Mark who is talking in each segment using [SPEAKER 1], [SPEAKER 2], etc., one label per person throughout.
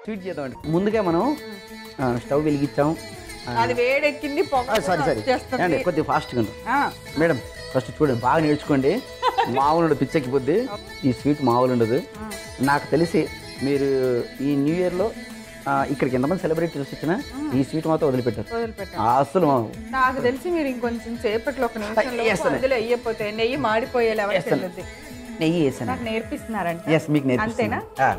[SPEAKER 1] Sweet చేద్దామండి ముందుగా మనం ఆ, స్టవ్ వెలిగించాం
[SPEAKER 2] అది వేడెక్కింది పొగ
[SPEAKER 1] సారీ సారీ
[SPEAKER 2] వచ్చేస్తుంది.
[SPEAKER 1] అండి కొద్దిగా ఫాస్ట్గా ఉండు
[SPEAKER 2] ఆ,
[SPEAKER 1] మేడం ఫస్ట్ చూడండి బాగా నేర్చుకోండి మామూలు ఉండదు పిచ్చెక్కిపోద్ది ఈ స్వీట్ మామూలు ఉండదు నాకు తెలిసి మీరు ఈ న్యూ ఇయర్లో ఇక్కడికి ఎంతమంది సెలబ్రేట్ వచ్చినా ఈ స్వీట్ మాత్రం వదిలిపెట్టారు
[SPEAKER 2] వదిలిపెట్టాం
[SPEAKER 1] ఆ, అస్సలు మా-
[SPEAKER 2] నాకు తెలిసి మీరు ఇంకొంచెం సేపట్లో ఒక నిమిషంలో
[SPEAKER 1] వేస్తాను.
[SPEAKER 2] అందులో వేయపోతే నెయ్యి మాడిపోయేలా ఎవరికి
[SPEAKER 1] వేస్తాను.
[SPEAKER 2] తెలుద్ది
[SPEAKER 1] నెయ్యి వేసాను
[SPEAKER 2] నాకు నేర్పిస్తున్నారంట
[SPEAKER 1] ఎస్ మీకు నేర్పిస్తాను
[SPEAKER 2] అంతేనా?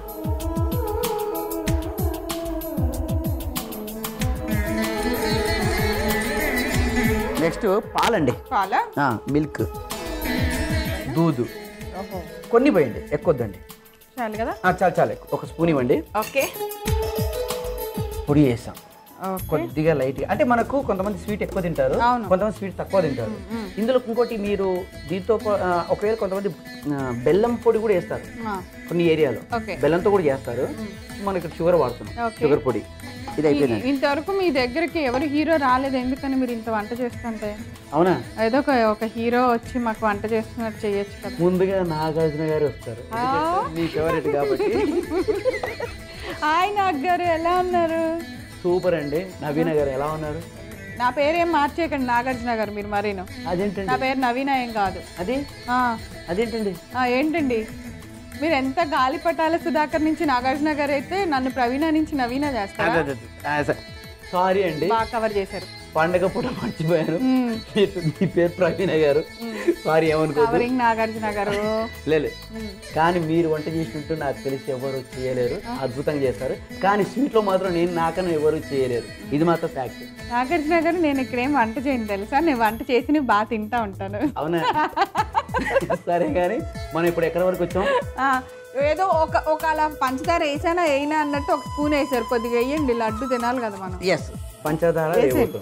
[SPEAKER 1] నెక్స్ట్ పాలండి
[SPEAKER 2] పాలా
[SPEAKER 1] మిల్క్ దూదు
[SPEAKER 2] ఓహో
[SPEAKER 1] కొన్ని పోయండి ఎక్కువద్దండి
[SPEAKER 2] చాలు కదా
[SPEAKER 1] చాలు చాలు ఒక స్పూన్ ఇవ్వండి
[SPEAKER 2] ఓకే
[SPEAKER 1] పొడి వేసాం
[SPEAKER 2] ఓకే
[SPEAKER 1] కొద్దిగా లైట్గా అంటే మనకు కొంతమంది స్వీట్ ఎక్కువ తింటారు
[SPEAKER 2] అవును.
[SPEAKER 1] కొంతమంది స్వీట్ తక్కువ తింటారు ఇందులో ఇంకోటి మీరు దీంతో పా- ఆ, ఒకవేళ కొంతమంది ఆ, బెల్లం పొడి కూడా వేస్తారు
[SPEAKER 2] ఆ,
[SPEAKER 1] కొన్ని ఏరియాలో
[SPEAKER 2] ఓకే
[SPEAKER 1] బెల్లంతో కూడా చేస్తారు మనం ఇక్కడ షుగర్ వాడుతున్నాం
[SPEAKER 2] ఓకే.
[SPEAKER 1] షుగర్ పొడి ఇది అయిపోయిందండి
[SPEAKER 2] ఈ- ఇంతవరకు మీ దగ్గరికి ఎవరు హీరో రాలేదు ఎందుకని మీరు ఇంత వంట చేస్తుంటే
[SPEAKER 1] అవునా
[SPEAKER 2] ఏదో ఒక ఒక హీరో వచ్చి మాకు వంట చేస్తున్నట్టు చేయొచ్చు కదా
[SPEAKER 1] ముందుగా నాగార్జున గారు వస్తారు ఎందుకంటే మీ ఫేవరెట్ కాబట్టి
[SPEAKER 2] హాయ్ నాగ్ గారు ఎలా ఉన్నారు
[SPEAKER 1] సూపర్ అండి నవీన గారు ఎలా ఉన్నారు
[SPEAKER 2] నా పేరేం మార్చేయకండి నాగార్జున గారు మీరు మరీను
[SPEAKER 1] అదేంటండి
[SPEAKER 2] నా పేరు నవీన ఏం కాదు
[SPEAKER 1] అది
[SPEAKER 2] ఆ,
[SPEAKER 1] అదేంటండి
[SPEAKER 2] ఆ, ఏంటండి మీరు ఎంత గాలిపటాల సుధాకర్ నుంచి నాగార్జున గారు అయితే నన్ను ప్రవీణ నుంచి నవీన చేస్తారా
[SPEAKER 1] సారీ అండి
[SPEAKER 2] బాగా కవర్ చేశారు
[SPEAKER 1] పండగ పూట మర్చిపోయాను
[SPEAKER 2] మ్మ్.
[SPEAKER 1] మీ- మీ పేరు ప్రవీణ గారు సారీ ఏమనుకో
[SPEAKER 2] కవరింగ్ నాగార్జున గారు
[SPEAKER 1] లేదు
[SPEAKER 2] మ్మ్.
[SPEAKER 1] కానీ మీరు వంట చేసినట్టు నాకు తెలిసి ఎవరు చేయలేరు అద్భుతంగా చేస్తారు కానీ స్వీట్లో మాత్రం నేను నాకన్నా ఎవరు చేయలేరు ఇది మాత్రం ఫ్యాక్ట్
[SPEAKER 2] నాగార్జున గారు నేను ఇక్కడ ఏం వంట చేయను తెలుసా నేను వంట చేసి బాగా తింటా ఉంటాను
[SPEAKER 1] అవునా సరే కానీ మనం ఇప్పుడు ఎక్కడి వరకు వచ్చాం
[SPEAKER 2] ఆ, ఏదో ఒక ఒక అలా పంచదార వేసానా వేయినా అన్నట్టు ఒక స్పూన్ వేసారు కొద్దిగా వేయండి లడ్డు తినాలి కదా మనం
[SPEAKER 1] ఎస్ పంచదార వేయబోతాం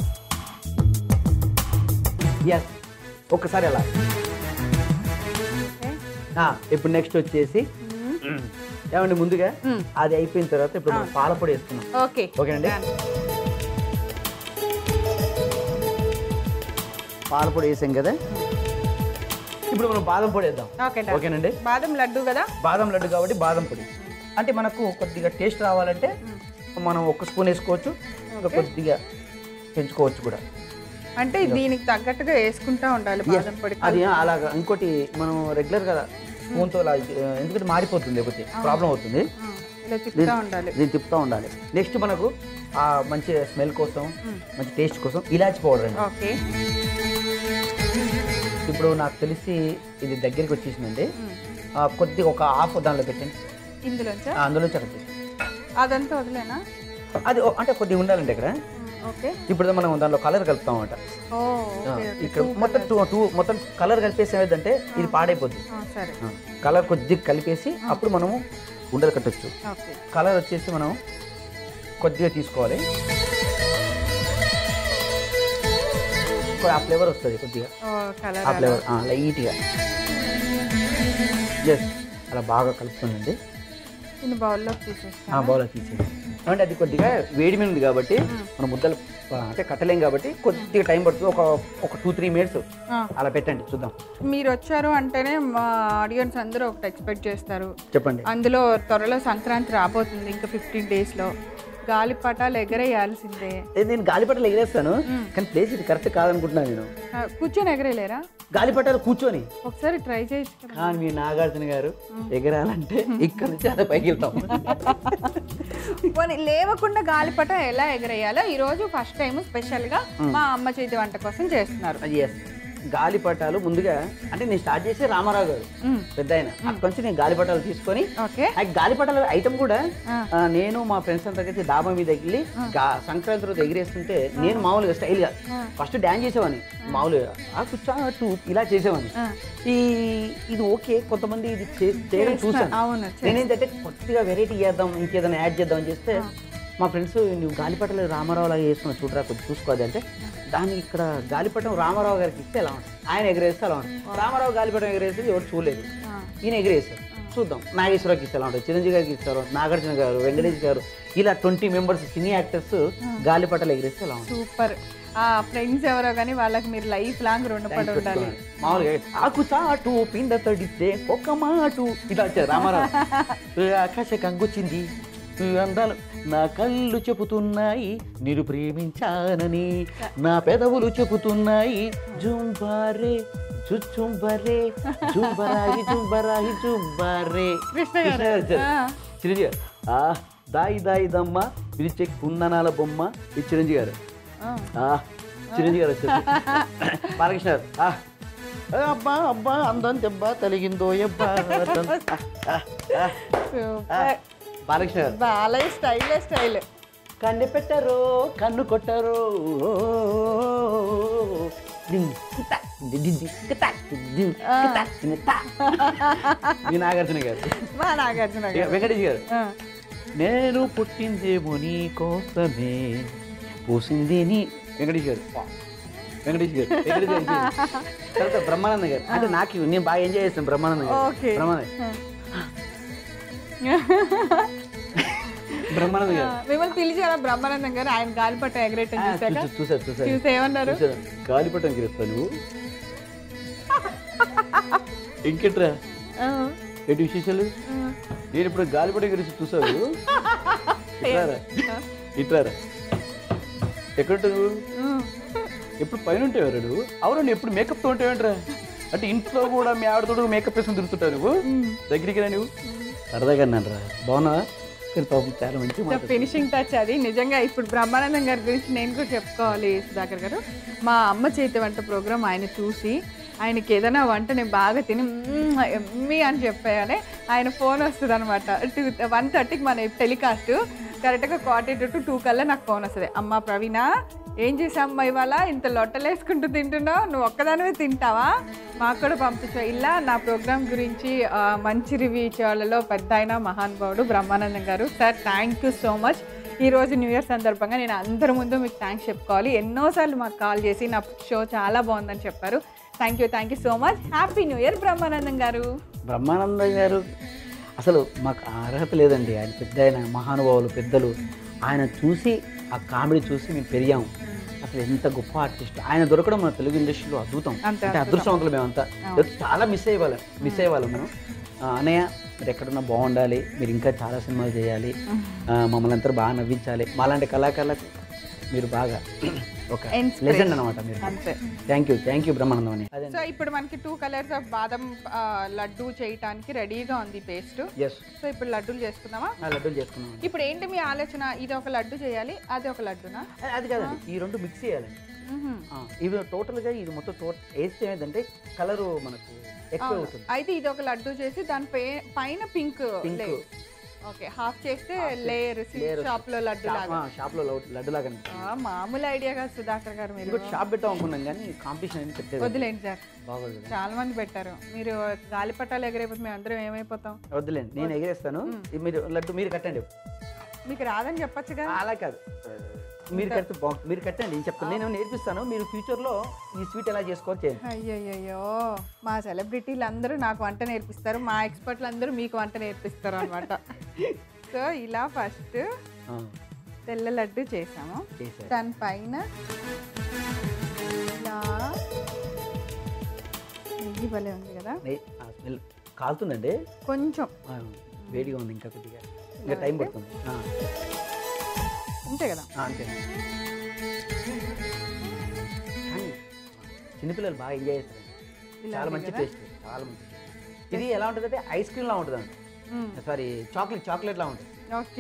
[SPEAKER 1] ఎస్ ఒక్కసారి అలా
[SPEAKER 2] ఓకే.
[SPEAKER 1] ఆ, ఇప్పుడు నెక్స్ట్ వచ్చేసి ఏమండి ముందుగా
[SPEAKER 2] మ్మ్.
[SPEAKER 1] అది అయిపోయిన తర్వాత ఇప్పుడు మనం పాలపొడి వేస్తున్నాం
[SPEAKER 2] ఓకే
[SPEAKER 1] ఓకేనండి పాలపొడి వేసాం కదా ఇప్పుడు మనం బాదం పొడి వేద్దాం
[SPEAKER 2] ఓకే డా.
[SPEAKER 1] ఓకేనండి
[SPEAKER 2] బాదం లడ్డు కదా
[SPEAKER 1] బాదం లడ్డు కాబట్టి బాదం పొడి అంటే మనకు కొద్దిగా టేస్ట్ రావాలంటే మనం ఒక స్పూన్ వేసుకోవచ్చు ఇంకా కొద్దిగా పెంచుకోవచ్చు కూడా
[SPEAKER 2] అంటే దీనికి తగ్గట్టుగా వేసుకుంటా ఉండాలి బాదం పొడి
[SPEAKER 1] అది అలాగా ఇంకోటి మనం రెగ్యులర్గా స్పూన్తో అలా ఆ, ఎందుకంటే మాడిపోతుంది లేకపోతే ప్రాబ్లం అవుతుంది
[SPEAKER 2] ఆ, ఇలా తిప్పుతా ఉండాలి
[SPEAKER 1] దీన్ని తిప్పుతూ ఉండాలి నెక్స్ట్ మనకు ఆ మంచి స్మెల్ కోసం మంచి టేస్ట్ కోసం ఇలాచి పౌడర్ అండి
[SPEAKER 2] ఓకే
[SPEAKER 1] ఇప్పుడు నాకు తెలిసి ఇది దగ్గరికి వచ్చేసిందండి ఆ, కొద్దిగా ఒక హాఫ్ దానిలో పెట్టండి
[SPEAKER 2] ఇందులోంచా
[SPEAKER 1] ఆ, అందులో చక్కటి
[SPEAKER 2] అదంతా వదిలేనా
[SPEAKER 1] అది ఓ- అంటే కొద్దిగా ఉండాలండి ఇక్కడ
[SPEAKER 2] ఓకే
[SPEAKER 1] ఇప్పుడు మనం దానిలో కలర్ కలుపుతాం అన్నమాట
[SPEAKER 2] ఓ
[SPEAKER 1] ఆ,
[SPEAKER 2] ఓకే ఓకే.
[SPEAKER 1] ఇక్కడ మొత్తం టూ టూ మొత్తం కలర్ కలిపేసి ఏమైందంటే ఇది పాడైపోద్ది
[SPEAKER 2] ఆ, సరే
[SPEAKER 1] ఆ, కలర్ కొద్దిగా కలిపేసి అప్పుడు మనము ఉండలు కట్టొచ్చు
[SPEAKER 2] ఓకే
[SPEAKER 1] కలర్ వచ్చేసి మనం కొద్దిగా తీసుకోవాలి కొ- ఆ ఫ్లేవర్ వస్తుంది కొద్దిగా
[SPEAKER 2] ఓ కలర్
[SPEAKER 1] ఆ ఫ్లేవర్ లైట్గా ఎస్ అలా బాగా కలుపుతుందండి
[SPEAKER 2] దీన్ని బౌల్లోకి తీసేస్తాను
[SPEAKER 1] ఆ బౌల్ తీసేది అంటే అది కొద్దిగా వేడి మీద ఉంది కాబట్టి మనం ముద్దలు ఆ, అంటే కట్టలేం కాబట్టి కొద్దిగా టైం పడుతుంది ఒక ఒక టూ త్రీ మినిట్స్
[SPEAKER 2] ఆ.
[SPEAKER 1] అలా పెట్టండి చూద్దాం
[SPEAKER 2] మీరు వచ్చారు అంటేనే మా ఆడియన్స్ అందరూ ఒకటి ఎక్స్పెక్ట్ చేస్తారు
[SPEAKER 1] చెప్పండి
[SPEAKER 2] అందులో త్వరలో సంక్రాంతి రాబోతుంది ఇంకా ఫిఫ్టీన్ డేస్లో గాలిపటాలు ఎగరేయాల్సిందే
[SPEAKER 1] ఏ, నేను గాలిపటాలు ఎగిరేస్తాను కానీ ప్లేస్ ఇది కరెక్ట్ కాదనుకుంటున్నాను నేను
[SPEAKER 2] ఆ, కూర్చొని ఎగరేయలేరా
[SPEAKER 1] గాలిపటాలు కూర్చొని
[SPEAKER 2] ఒకసారి ట్రై చేయొచ్చు కదా
[SPEAKER 1] కానీ మీ నాగార్జున గారు ఎగరాలంటే ఇక్కడ నుంచి అలా పైకి వెళ్తాం
[SPEAKER 2] పోనీ లేవకుండా గాలిపటం ఎలా ఎగరేయాలో ఈ రోజు ఫస్ట్ టైం స్పెషల్ గా మా అమ్మ చేతి వంట కోసం చేస్తున్నారు
[SPEAKER 1] అది ఎస్ గాలిపటాలు ముందుగా అంటే నేను స్టార్ట్ చేసి రామారావు గారు
[SPEAKER 2] మ్మ్.
[SPEAKER 1] పెద్ద ఆయన అక్కడి నుంచి నేను గాలిపటాలు తీసుకొని
[SPEAKER 2] ఓకే
[SPEAKER 1] ఆ గాలిపటాల ఐటమ్ కూడా
[SPEAKER 2] ఆ.
[SPEAKER 1] ఆ, నేను మా ఫ్రెండ్స్ అంతా కలిసి డాబా మీద వెళ్ళి గా- సంక్రాంతి రోజు ఎగిరేస్తుంటే నేను మామూలుగా స్టైల్ గా ఫస్ట్ డాన్స్ చేసేవాడిని మామూలుగా ఆ కూర్చో టూ ఇలా చేసేవాడిని
[SPEAKER 2] ఆ.
[SPEAKER 1] ఈ ఇది ఓకే కొంతమంది ఇది చే- చేయడం చూసాను
[SPEAKER 2] అవును
[SPEAKER 1] నేనేంటంటే కొద్దిగా వెరైటీ చేద్దాం ఇంకేదైనా యాడ్ చేద్దాం అని చేస్తే మా ఫ్రెండ్స్ నువ్వు గాలిపటలు రామారావు లాగా వేసుకున్నావు చూడరా కొంచెం చూసుకోవాలి అంటే దానికి ఇక్కడ గాలిపటం రామారావు గారికి ఇస్తే ఎలా ఉంటుంది ఆయన ఎగరేస్తే ఎలా ఉంటుంది రామారావు గాలిపటం ఎగరేస్తే ఎవరు చూడలేదు
[SPEAKER 2] ఆ.
[SPEAKER 1] ఈయన ఎగరేస్తారు చూద్దాం నాగేశ్వరరావుకి ఇస్తే ఎలా ఉంటుంది చిరంజీవి గారికి ఇస్తారు నాగార్జున గారు వెంకటేష్ గారు ఇలా ట్వంటీ మెంబర్స్ సినీ యాక్టర్స్ గాలిపటాలు ఎగరేస్తే ఎలా ఉంటుంది
[SPEAKER 2] సూపర్ ఆ ఫ్రెండ్స్ ఎవరో కానీ వాళ్ళకి మీరు లైఫ్ లాంగ్ రుణపడి ఉండాలి
[SPEAKER 1] మామూలుగా ఆకు చాటు పిండ తడిస్తే ఒక మాటు ఇలా వచ్చారు రామారావు ఆకాశ కంగొచ్చింది అందాలు నా కళ్ళు చెబుతున్నాయి నిన్ను ప్రేమించానని నా పెదవులు చెబుతున్నాయి జుంబారే జుంబరే జుంబరాయి జుంబరాయి జుంబారే
[SPEAKER 2] కృష్ణ గారు. ఆ.
[SPEAKER 1] చిరంజీవి గారు ఆ దాయి దాయి దమ్మ పిలిచే కుందనాల బొమ్మ ఈ చిరంజీవి గారు
[SPEAKER 2] ఆ.
[SPEAKER 1] ఆ చిరంజీవి గారు వచ్చారు బాలకృష్ణ గారు ఆ ఏ అబ్బా అబ్బా అందం దెబ్బ తలిగిందో ఎబ్బా అర్థం. ఆ, ఆ, ఆ, ఆ.
[SPEAKER 2] సూపర్
[SPEAKER 1] బాలకృష్ణ గారు
[SPEAKER 2] బాలయ్య స్టైల్ స్టైల్
[SPEAKER 1] కన్ను పెట్టరు కన్ను కొట్టరు దిన్, కిత, ది, ది, ది, కిత, దిన్, కిత, దిన్, త. ఈ నాగార్జున గారు
[SPEAKER 2] మా నాగార్జున
[SPEAKER 1] ఇక
[SPEAKER 2] గారు
[SPEAKER 1] వెంకటేష్ గారు
[SPEAKER 2] ఆ.
[SPEAKER 1] నేను పుట్టిందేమో నీ కోసమే పూసింది నీ వెంకటేష్ గారు వెంకటేష్ గారు వెంకటేష్ గారు ఇచ్చేయండి. తర్వాత బ్రహ్మానంద గారు అంటే నాకు నేను బాగా ఎంజాయ్ చేస్తాను బ్రహ్మానంద గారు
[SPEAKER 2] ఓకే.
[SPEAKER 1] బ్రహ్మానంద బ్రహ్మానంద
[SPEAKER 2] ఆ,
[SPEAKER 1] గారు
[SPEAKER 2] మిమ్మల్ని పిలిచారా బ్రహ్మానందం గారు ఆయన గాలిపట్ట ఎగరేయటం
[SPEAKER 1] ఆ,
[SPEAKER 2] చూసాక
[SPEAKER 1] చూసా చూసా చూసా
[SPEAKER 2] చూసి ఏమన్నారు
[SPEAKER 1] చూసా గాలిపటం గిరిస్తా నువ్వు ఇంకెట్రా
[SPEAKER 2] ఆ,
[SPEAKER 1] ఏంటి విశేషాలు
[SPEAKER 2] ఆ.
[SPEAKER 1] నేను ఇప్పుడు గాలిపటం గురించి చూసావు ఇట్రారా ఇట్రారా ఎక్కడుంటావు నువ్వు
[SPEAKER 2] ఆ.
[SPEAKER 1] ఎప్పుడు పైన ఉంటావు నువ్వు అవును ఎప్పుడు మేకప్తో ఉంటావేంట్రా అంటే ఇంట్లో కూడా మీ ఆవిడతో మేకప్ వేసుకుని తిరుగుతుంటావు నువ్వు దగ్గరికి రా నువ్వు సరదాగా అన్నాను రా బాగున్నావా కానీ పాపం చాలా మంచి మాట
[SPEAKER 2] ఫినిషింగ్ టచ్ అది నిజంగా ఇప్పుడు బ్రహ్మానందం గారి గురించి నేను కూడా చెప్పుకోవాలి సుధాకర్ గారు మా అమ్మ చేతి వంట ప్రోగ్రామ్ ఆయన చూసి ఆయనకి ఏదైనా వంట నేను బాగా తిని "మ్మ్, ఎమ్మీ అని చెప్పాయని ఆయన ఫోన్ వస్తుంది అనమాట టూ వన్ థర్టీకి మన టెలికాస్ట్ కరెక్ట్గా క్వార్టర్ టు టూ కల్లా నాకు ఫోన్ వస్తుంది అమ్మ ప్రవీణ ఏం చేసామ్మా ఇవాళ ఇంత లొట్టలేసుకుంటూ తింటున్నావు నువ్వు ఒక్కదానివే తింటావా మాకు కూడా పంపించు ఇలా నా ప్రోగ్రామ్ గురించి ఆ, మంచి రివ్యూ ఇచ్చే వాళ్ళలో పెద్ద ఆయన మహానుభావుడు Brahmanandam garu sir thank you so much ఈ రోజు న్యూ ఇయర్ సందర్భంగా నేను అందరి ముందు మీకు థ్యాంక్స్ చెప్పుకోవాలి ఎన్నోసార్లు మాకు కాల్ చేసి నా షో చాలా బాగుందని చెప్పారు thank you thank you so much happy new year Brahmanandam గారు
[SPEAKER 1] బ్రహ్మానంద గారు అసలు మాకు ఆ అర్హత లేదండి ఆయన పెద్ద ఆయన మహానుభావులు పెద్దలు ఆయన చూసి ఆ కామెడీ చూసి మేము పెరిగాము అసలు ఎంత గొప్ప ఆర్టిస్ట్ ఆయన దొరకడం మన తెలుగు ఇండస్ట్రీలో అద్భుతం
[SPEAKER 2] అంతే
[SPEAKER 1] అంటే అదృష్టవంతులు మేమంతా చాలా మిస్ అయ్యేవాళ్ళం మిస్ అయ్యేవాళ్ళం మనం ఆ, అన్నయ్య మీరు ఎక్కడున్నా బాగుండాలి మీరు ఇంకా చాలా సినిమాలు చేయాలి ఆ, మమ్మల్ని అందరూ బాగా నవ్వించాలి మాలాంటి కళాకారులకు మీరు బాగా ఒక
[SPEAKER 2] Inspiration.
[SPEAKER 1] లెజెండ్ అనమాట మీరు
[SPEAKER 2] అంతే
[SPEAKER 1] thank you thank you Brahmanandam అని అదే
[SPEAKER 2] సో ఇప్పుడు మనకి టూ కలర్స్ ఆఫ్ బాదం ఆ, లడ్డు చేయటానికి రెడీగా ఉంది పేస్ట్
[SPEAKER 1] ఎస్
[SPEAKER 2] సో ఇప్పుడు లడ్డూలు చేసుకుందామా
[SPEAKER 1] లడ్డూలు చేసుకున్నాం
[SPEAKER 2] ఇప్పుడు ఏంటి మీ ఆలోచన ఇది ఒక లడ్డు చేయాలి అది ఒక లడ్డునా
[SPEAKER 1] అది- అది కాదండి ఈ రెండు మిక్స్ చేయాలండి
[SPEAKER 2] మ్హూ.
[SPEAKER 1] ఆ, ఇవి టోటల్గా ఇది మొత్తం టోటల్ వేస్తే ఏమైందంటే కలరు మనకు ఎక్కువ
[SPEAKER 2] అవును.
[SPEAKER 1] అవుతుంది
[SPEAKER 2] అయితే ఇది ఒక లడ్డు చేసి దాని పై- పైన పింక్
[SPEAKER 1] Pink.
[SPEAKER 2] ఓకే హాఫ్ చేస్తే లేయర్
[SPEAKER 1] Layer
[SPEAKER 2] షాప్ లో లడ్డు లాగా
[SPEAKER 1] షాప్లో లడ్డు లాగా
[SPEAKER 2] ఆ, మామూలు ఐడియా కాదు సుధాకర్ గారు మీరు
[SPEAKER 1] ఇంకోటి షాప్ పెట్టాం అనుకున్నాం కానీ కాంపిటీషన్ అని పెట్టేది
[SPEAKER 2] వదిలేండి సార్
[SPEAKER 1] బాగోదు కదా
[SPEAKER 2] చాలా మంది పెట్టారు మీరు గాలిపటాలు ఎగరైపోతే మేము అందరం ఏమైపోతాం
[SPEAKER 1] వద్దులేండి నేను ఎగరేస్తాను ఇది మీరు లడ్డు మీరు కట్టండి
[SPEAKER 2] మీకు రాదని చెప్పొచ్చుగా
[SPEAKER 1] అలా కాదు మీరు కడితే బాగుంటుంది మీరు కట్టండి నేను చెప్తాను నేను నేర్పిస్తాను మీరు ఫ్యూచర్లో ఈ స్వీట్ ఎలా చేసుకోవాలి చేయండి
[SPEAKER 2] అయ్యయ్యో మా సెలబ్రిటీలు అందరూ నాకు వంట నేర్పిస్తారు మా ఎక్స్పర్ట్లు అందరూ మీకు వంట నేర్పిస్తారు అనమాట సో ఇలా ఫస్ట్
[SPEAKER 1] ఆ,
[SPEAKER 2] తెల్ల లడ్డు చేసాము
[SPEAKER 1] చేశారు
[SPEAKER 2] దానిపైన ఇలా నెయ్యి భలే ఉంది కదా
[SPEAKER 1] నెయ్యి, ఆ, స్మెల్ కాలుతుందండి
[SPEAKER 2] కొంచెం
[SPEAKER 1] ఆ, వేడిగా ఉంది ఇంకా కొద్దిగా ఇంకా టైం పడుతుంది ఆ,
[SPEAKER 2] అంతే కదా
[SPEAKER 1] ఆ, అంతే కానీ చిన్నపిల్లలు బాగా ఎంజాయ్ చేస్తారు చాలా మంచి టేస్ట్ చాలా మంచి taste. ఇది ఎలా ఉంటుంది అంటే ఐస్ క్రీమ్ లా ఉంటుంది అండి
[SPEAKER 2] మ్మ్.
[SPEAKER 1] సారీ చాక్లెట్ చాక్లెట్ లా ఉంటుంది
[SPEAKER 2] ఓకే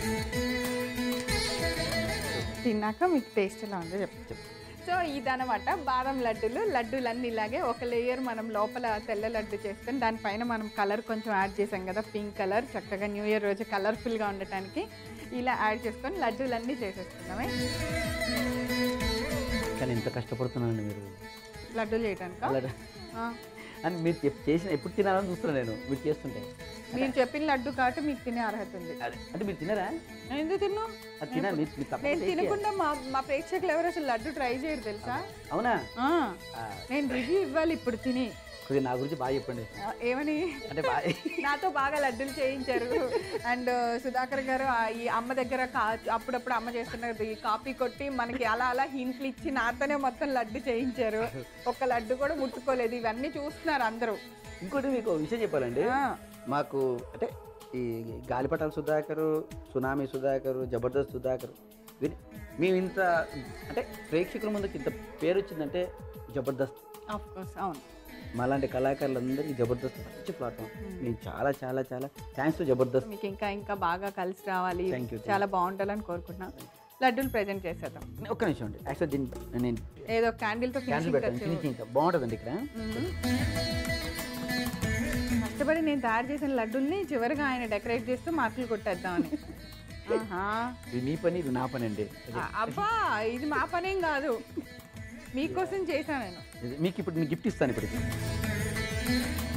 [SPEAKER 2] తిన్నాక మీకు టేస్ట్ ఎలా ఉందో చెప్పు
[SPEAKER 1] చెప్పు.
[SPEAKER 2] సో ఇదనమాట బాదం లడ్డూలు లడ్డూలన్నీ ఇలాగే ఒక లేయర్ మనం లోపల తెల్ల లడ్డు చేస్తాం దానిపైన మనం కలర్ కొంచెం యాడ్ చేసాం కదా పింక్ కలర్ చక్కగా న్యూ ఇయర్ రోజు కలర్ఫుల్గా ఉండటానికి ఇలా యాడ్ చేసుకొని లడ్డూలన్నీ చేసేసుకున్నామే
[SPEAKER 1] కానీ ఎంత కష్టపడుతున్నానండి మీరు
[SPEAKER 2] లడ్డూలు చేయటానిక
[SPEAKER 1] అలా అని మీరు చెప్- చేసిన ఎప్పుడు తినాలని చూస్తున్నాను నేను మీరు చేస్తుంటే
[SPEAKER 2] మీరు చెప్పిన లడ్డు కాబట్టి మీకు తినే అర్హత ఉంది
[SPEAKER 1] అదే అంటే మీరు తినరా
[SPEAKER 2] ఎందుకు తిన్నా
[SPEAKER 1] అది తినా మీరు మీరు తప్పకుండా
[SPEAKER 2] నేను
[SPEAKER 1] taste చేయాలి.
[SPEAKER 2] తినకుండా మా మా ప్రేక్షకులు ఎవరు అసలు లడ్డు ట్రై చేయరు తెలుసా
[SPEAKER 1] అవునా
[SPEAKER 2] ఆ,
[SPEAKER 1] ఆ,
[SPEAKER 2] నేను రివ్యూ ఇవ్వాలి ఇప్పుడు తిని
[SPEAKER 1] కొద్దిగా నా గురించి బాగా చెప్పండి
[SPEAKER 2] ఆ, ఏమని
[SPEAKER 1] అంటే బాగా
[SPEAKER 2] నాతో బాగా లడ్డూలు చేయించారు అండ్ సుధాకర్ గారు ఆ ఈ అమ్మ దగ్గర కా అప్పుడప్పుడు అమ్మ చేస్తున్నది కాపీ కొట్టి మనకి అలా అలా హింట్లు ఇచ్చి నాతోనే మొత్తం లడ్డు చేయించారు ఒక్క లడ్డు కూడా ముట్టుకోలేదు ఇవన్నీ చూస్తున్నారు అందరూ
[SPEAKER 1] ఇంకోటి మీకు ఒక విషయం చెప్పాలండి
[SPEAKER 2] ఆ,
[SPEAKER 1] మాకు అంటే ఈ గాలిపటాల సుధాకర్ సునామీ సుధాకర్ జబర్దస్త్ సుధాకర్ వీరి మేము ఇంత అంటే ప్రేక్షకుల ముందుకు ఇంత పేరు వచ్చిందంటే జబర్దస్త్
[SPEAKER 2] ఆఫ్ కోర్స్ అవును
[SPEAKER 1] మాలాంటి కళాకారులందరికీ జబర్దస్త్ మంచి ప్లాట్ఫామ్ నేను చాలా చాలా చాలా థ్యాంక్స్ టు జబర్దస్త్
[SPEAKER 2] మీకు ఇంకా ఇంకా బాగా కలిసి రావాలి
[SPEAKER 1] Thank you, thank
[SPEAKER 2] చాలా బాగుండాలని కోరుకుంటున్నా లడ్డూలు ప్రజెంట్ చేసేద్దాం
[SPEAKER 1] ఒక్క నిమిషం అండి యాక్చువల్ దీన్ని నేను
[SPEAKER 2] ఏదో క్యాండిల్తో
[SPEAKER 1] క్యాన్సిల్ పెట్టాను ఫినిషింగ్ బాగుంటుందండి ఇక్కడ
[SPEAKER 2] కష్టపడి నేను తయారు చేసిన లడ్డూల్ని చివరిగా ఆయన డెకరేట్ చేస్తూ మార్కులు కొట్టేద్దామని ఆహా.
[SPEAKER 1] ఇది మీ పని ఇది నా పని అండి
[SPEAKER 2] ఆ, అబ్బా ఇది మా పనేం కాదు మీకోసం చేశాను నేను
[SPEAKER 1] ఇది మీకు ఇప్పుడు గిఫ్ట్ ఇస్తాను ఇప్పుడు